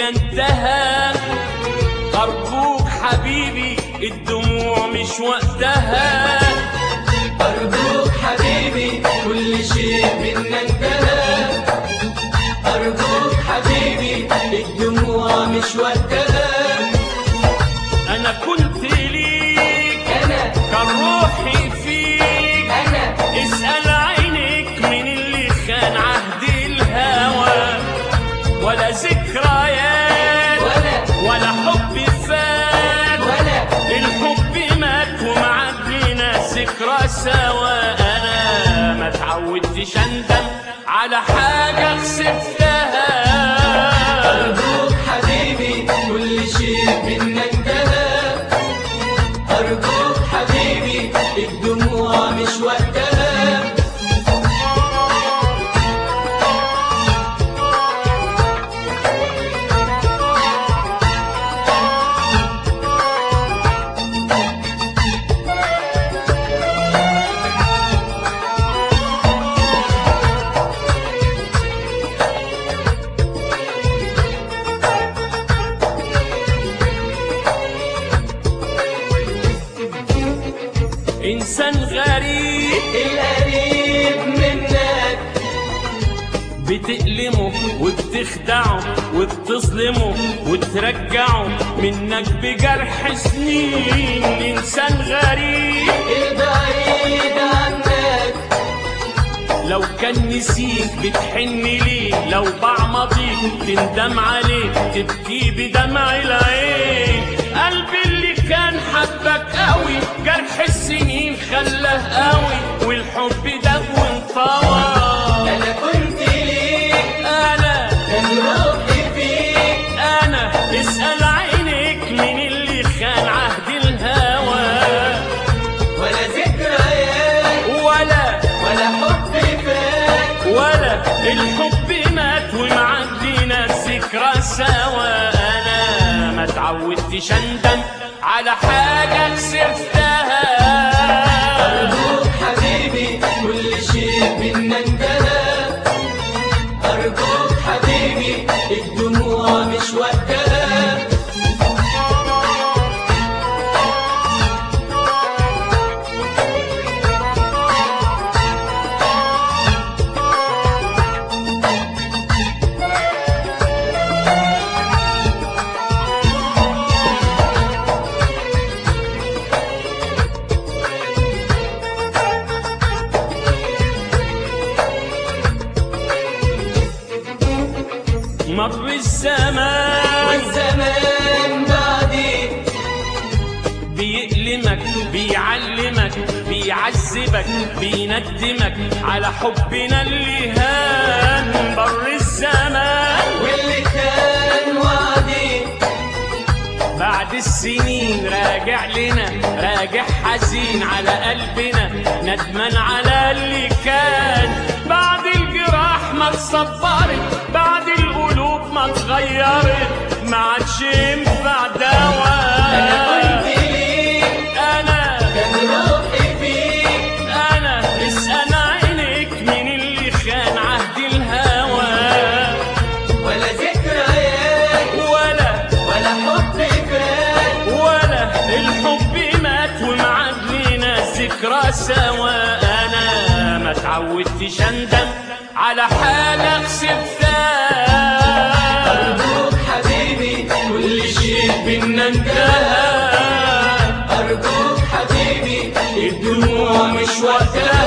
بينا انتهى أرجوك حبيبي الدموع مش وقتها أرجوك حبيبي كل شيء بينا انتهى أرجوك حبيبي الدموع مش وقتها أنا كنت ليك أنا كان روحي فيك أنا اسأل عينك من اللي خان عهد الهوى ولا ذكريات ولا ولا حب فات ولا الحب مات ومعدينا ذكرى سوا انا ما تعودتش اندم على حاجه خسفتها أرجوك حبيبي كل شيء بينا انتهى أرجوك حبيبي الدموع مش وقتها انسان غريب القريب منك بتألمه وبتخدعه وبتظلمه وترجعه منك بجرح سنين انسان غريب البعيد عنك لو كان نسيك بتحن ليه لو باع ماضيك تندم عليه تبكي بدمع العين قلبي اللي كان حبك قوي جرح السنين خلاه قوي والحب ده وانطوى أنا كنت ليك انا كان روحي فيك انا اسأل عينك من اللي خان عهد الهوى ولا ذكريات ولا ولا حب فات ولا الحب مات ومعدينا الذكرى سوا انا ما تعودتش اندم على حاجه خسرتها أرجوك حبيبي كل شيء بينا انتهى أرجوك حبيبي الدموع مش وقتها مر الزمان والزمان بعدي بيألمك بيعلمك بيعذبك بيندمك على حبنا اللي هان مر الزمان واللي كان وعدي بعد السنين راجع لنا راجع حزين على قلبنا ندمان على اللي كان بعد الجراح ما اتصبرت بعد القلوب ما اتغيرت ما عادش ينفع أنا دواء كنت ليك انا كان روحي فيك انا اسأل عينك من اللي خان عهد الهوى ولا ذكريات ولا ولا حب فات ولا الحب مات ومعدينا الذكرى سوا انا ما تعودتش اندم على حاجه خسرتها أرجوك حبيبي كل شيء بينا انتهى انتهى أرجوك حبيبي الدموع مش وقتها